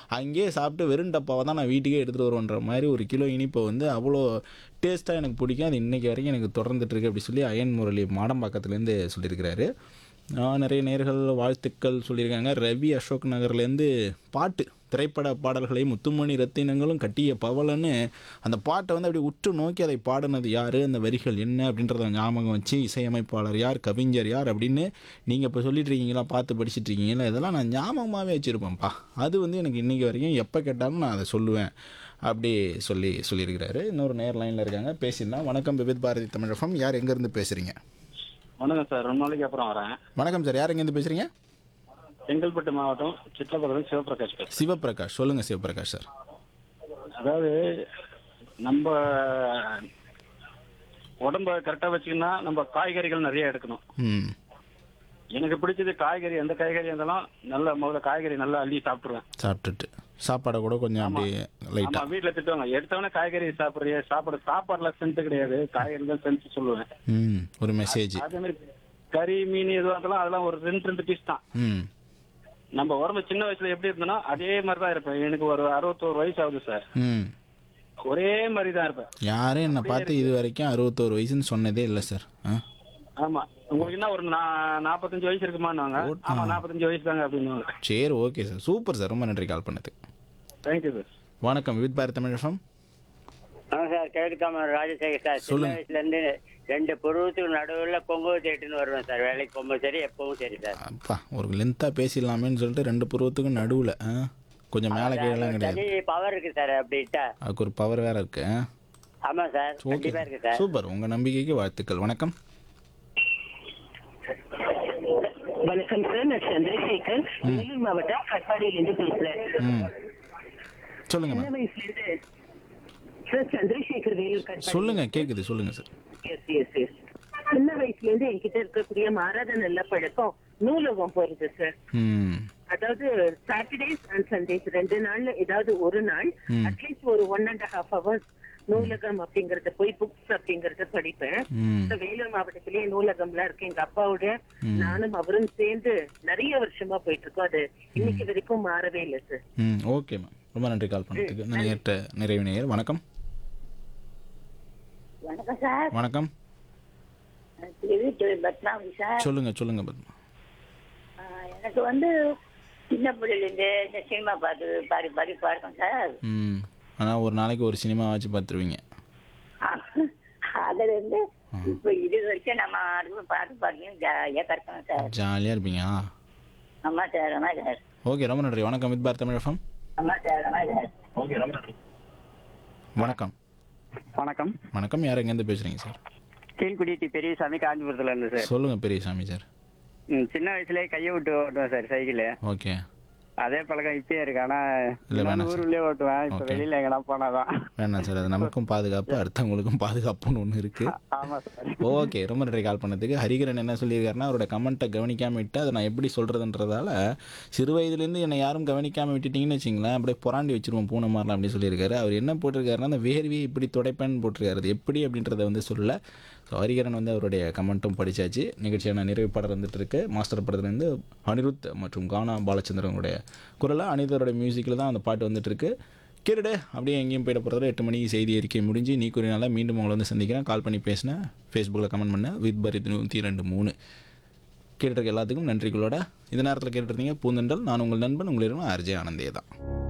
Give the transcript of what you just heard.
அங்கேயே சாப்பிட்டு வெறும் டப்பாவை தான் நான் வீட்டுக்கே எடுத்துகிட்டு வருவேன்ற மாதிரி ஒரு கிலோ இனிப்பை வந்து அவ்வளோ டேஸ்ட்டாக எனக்கு பிடிக்கும் அது இன்றைக்கி வரைக்கும் எனக்கு தொடர்ந்துட்டு இருக்கு அப்படி சொல்லி அயன் முரளி மாடம்பாக்கத்துலேருந்து சொல்லியிருக்கிறாரு ஆஹ் நிறைய நேர்கள் வாழ்த்துக்கள் சொல்லியிருக்காங்க ரவி அசோக் நகர்லேருந்து பாட்டு திரைப்பட பாடல்களை முத்துமணி ரத்தினங்களும் கட்டிய பவளன்னு அந்த பாட்டை வந்து அப்படி உற்று நோக்கி அதை பாடினது யார் அந்த வரிகள் என்ன அப்படின்றத ஞாபகம் வச்சு இசையமைப்பாளர் யார் கவிஞர் யார் அப்படின்னு நீங்கள் இப்போ சொல்லிட்டு இருக்கீங்களா பார்த்து படிச்சுட்டு இருக்கீங்களா இதெல்லாம் நான் ஞாபகமாகவே வச்சுருப்பேன்ப்பா அது வந்து எனக்கு இன்றைக்கி வரைக்கும் எப்போ கேட்டாலும் நான் அதை சொல்லுவேன் அப்படி சொல்லி சொல்லியிருக்கிறாரு இன்னொரு நேர் லைனில் இருக்காங்க பேசியிருந்தா வணக்கம் விவித் பாரதி தமிழகம் யார் எங்கேருந்து பேசுகிறீங்க வணக்கம் சார் ரொம்ப நாளைக்கு அப்புறம் வரேன் வணக்கம் சார் யார் எங்கேருந்து பேசுகிறீங்க செங்கல்பட்டு மாவட்டம் சிற்றப்பகுதியில் சிவபிரகாஷ் பேசுறேன் சிவபிரகாஷ் சொல்லுங்க சிவபிரகாஷ் சார் அதாவது நம்ம உடம்ப கரெக்டாக வச்சுக்கணும்னா நம்ம காய்கறிகள் நிறைய எடுக்கணும் ம் எனக்கு பிடிச்சது காய்கறி எந்த காய்கறி இருந்தாலும் நல்ல முதல்ல காய்கறி நல்லா அள்ளி சாப்பிட்டுருவேன் சாப்பிட்டுட்டு சாப்பாடை கூட கொஞ்சம் அப்படியே ஆமா லைட்டாக வீட்டில் திட்டுவாங்க எடுத்தவொடனே காய்கறி சாப்பிட்றிய சாப்பாடு சாப்பாடுல சென்ஸ் கிடையாது காய்கறி தான் சென்ஸ் சொல்லுவேன் ம் ஒரு மெசேஜ் அதே மாதிரி கறி மீன் எதுவாக இருந்தாலும் அதெல்லாம் ஒரு ரெண்டு ரெண்டு பீஸ் தான் ம் நம்ம உடம்பு சின்ன வயசுல எப்படி இருந்தனோ அதே மாதிரி தான் இருப்பேன் எனக்கு ஒரு அறுபத்தோரு வயசு ஆகுது சார் ம் ஒரே மாதிரி தான் இருப்பேன் யாரும் என்னை பார்த்து இது வரைக்கும் அறுபத்தோரு வயசுன்னு சொன்னதே இல்லை சார் ஆ ஆமா உங்களுக்கு என்ன ஒரு நா- நாற்பத்தஞ்சு வயசு இருக்குமான்னு ஆமா நாற்பத்தஞ்சு வயசு தாங்க அப்படின்னு சரி ஓகே சார் சூப்பர் சார் ரொம்ப நன்றி கால் பண்ணதுக்கு தேங்க்யூ சார் வணக்கம் வித் பாரத் தமிழகம் ஆ சார் கேட்காம ராஜசேகர் சார் சின்ன சொல்லுங்க. வயசுல இருந்து ரெண்டு பருவத்துக்கு நடுவில் கொங்கு தேட்டுன்னு வருவேன் சார் வேலைக்கு போகும்போது சரி எப்பவும் சரி சார் அப்பா ஒரு லென்த்தாக பேசிடலாமேன்னு சொல்லிட்டு ரெண்டு பருவத்துக்கும் நடுவில் ஆ கொஞ்சம் மேலே கீழெல்லாம் கிடையாது தனி பவர் இருக்கு சார் அப்படின்ட்டா அதுக்கு ஒரு பவர் வேறு இருக்கு ஆ ஆமா சார் ஓகே கண்டிப்பா இருக்கு சார் சூப்பர் உங்கள் நம்பிக்கைக்கு வாழ்த்துக்கள் வணக்கம் வணக்கம் சார் நான் சந்திரசேகர் வேலூர் மாவட்டம் கட்பாடியிலிருந்து பேசுறேன் ம் சொல்லுங்க சின்ன மேம் வயசுல இருந்து சார் சந்திரசேகர் வேலூர் கட்பாடி சொல்லுங்க கேட்குது சொல்லுங்க சார் எஸ் எஸ் எஸ் சின்ன வயசுல இருந்து என்கிட்ட இருக்கக்கூடிய மாறாத நல்ல பழக்கம் நூலகம் போறது சார் ம் அதாவது சாட்டர்டேஸ் அண்ட் சண்டேஸ் ரெண்டு நாள்ல ஏதாவது ஒரு நாள் ம். அட்லீஸ்ட் ஒரு ஒன் அண்ட் ஹாஃப் ஹவர்ஸ் நூலகம் அப்படிங்கறத போய் புக்ஸ் அப்படிங்கறத படிப்பேன் ம் இப்ப வேலூர் மாவட்டத்திலேயே நூலகம்லாம் இருக்கு எங்க அப்பாவோட நானும் அவரும் சேர்ந்து நிறைய வருஷமா போயிட்டு இருக்கோம் அது இன்னைக்கு வரைக்கும் மாறவே இல்லை சார் ம் ஓகே மேம் ரொம்ப நன்றி கால் பண்ணதுக்கு நான் நேற்ற நிறைவு நேயர் வணக்கம் வணக்கம் சார் வணக்கம் திருவிட்டு பத்மாவதி சார் சொல்லுங்க சொல்லுங்க பத்மா ஆ, எனக்கு வந்து சின்ன பிள்ளைலேருந்து இந்த சினிமா பாட்டு பாடி பாடி பாடுறோம் சார் ம் ஆனால் ஒரு நாளைக்கு ஒரு சினிமா வச்சு பார்த்துருவீங்க அதுல இருந்து இப்போ இது வரைக்கும் நம்ம அதுக்கு பாட்டு பாடுறோம் ஜாலியாக கற்கணும் சார் ஜாலியாக இருப்பீங்க ஆ ஆமா சார் ஆமா சார் ஓகே ரொம்ப நன்றி வணக்கம் வித் பார் தமிழ் எஃப்எம் ஆமா சார் ஆமா சார் வணக்கம் வணக்கம் வணக்கம் யார் எங்கேருந்து பேசுகிறீங்க சார் கீழ்குடி டி பெரியசாமி காஞ்சிபுரத்துல இருந்து சார் சொல்லுங்கள் பெரியசாமி சார் ம், சின்ன வயசுலயே கையை விட்டு ஓட்டுவேன் சார் சைக்கிள் ஓகே அதே பழக்கம் இப்பயே இருக்கு ஆனா இல்ல, வேணாம் இன்னொன்னு ஊருக்குள்ளே ஓட்டுவேன் இப்ப Okay. வெளியில எங்கனா போனாதான் வேணாம் சார் அது நமக்கும் பாதுகாப்பு அடுத்தவங்களுக்கும் பாதுகாப்புன்னு ஒன்று இருக்குது ஆமா சார் ஓகே ரொம்ப நன்றி கால் பண்ணதுக்கு ஹரிகரன் என்ன சொல்லியிருக்காருன்னா அவரோட கமெண்ட்டை கவனிக்காம விட்டு அதை நான் எப்படி சொல்கிறதுன்றதால சிறு வயதுலேருந்து என்னை யாரும் கவனிக்காமல் விட்டுட்டீங்கன்னு வச்சிங்களேன் அப்படியே புறாண்டி வச்சிருவோம் பூனை மாதிரிலாம் அப்படி சொல்லியிருக்காரு அவர் என்ன போட்டிருக்காருன்னா அந்த வேர்வையை இப்படி துடைப்பேன்னு போட்டிருக்காரு அது எப்படி அப்படின்றத வந்து சொல்லல ஸோ ஹரிகரன் வந்து அவருடைய கமெண்ட்டும் படிச்சாச்சு நிகழ்ச்சியான நிறைவு பாடல் வந்துட்டு இருக்கு மாஸ்டர் படத்துலேருந்து அனிருத் மற்றும் கானா பாலச்சந்திரனுடைய குரலாக அனிருத்தோட மியூசிக்கில் தான் அந்த பாட்டு வந்துட்டு இருக்கு கேட்டுடு அப்படியே எங்கேயும் போயிட போகிறதுல எட்டு மணிக்கு செய்தி அறிக்கை முடிஞ்சு நீ கூறினால மீண்டும் உங்களை வந்து சந்திக்கிறேன் கால் பண்ணி பேசினேன் ஃபேஸ்புக்கில் கமெண்ட் பண்ணேன் வித் பரித் நூற்றி ரெண்டு மூணு கேட்டுருக்க எல்லாத்துக்கும் நன்றிகளோட இந்த நேரத்தில் கேட்டுருந்தீங்க பூந்தண்டல் நான் உங்கள் நண்பன் உங்களிடம் ஆர்ஜே ஆனந்தே தான்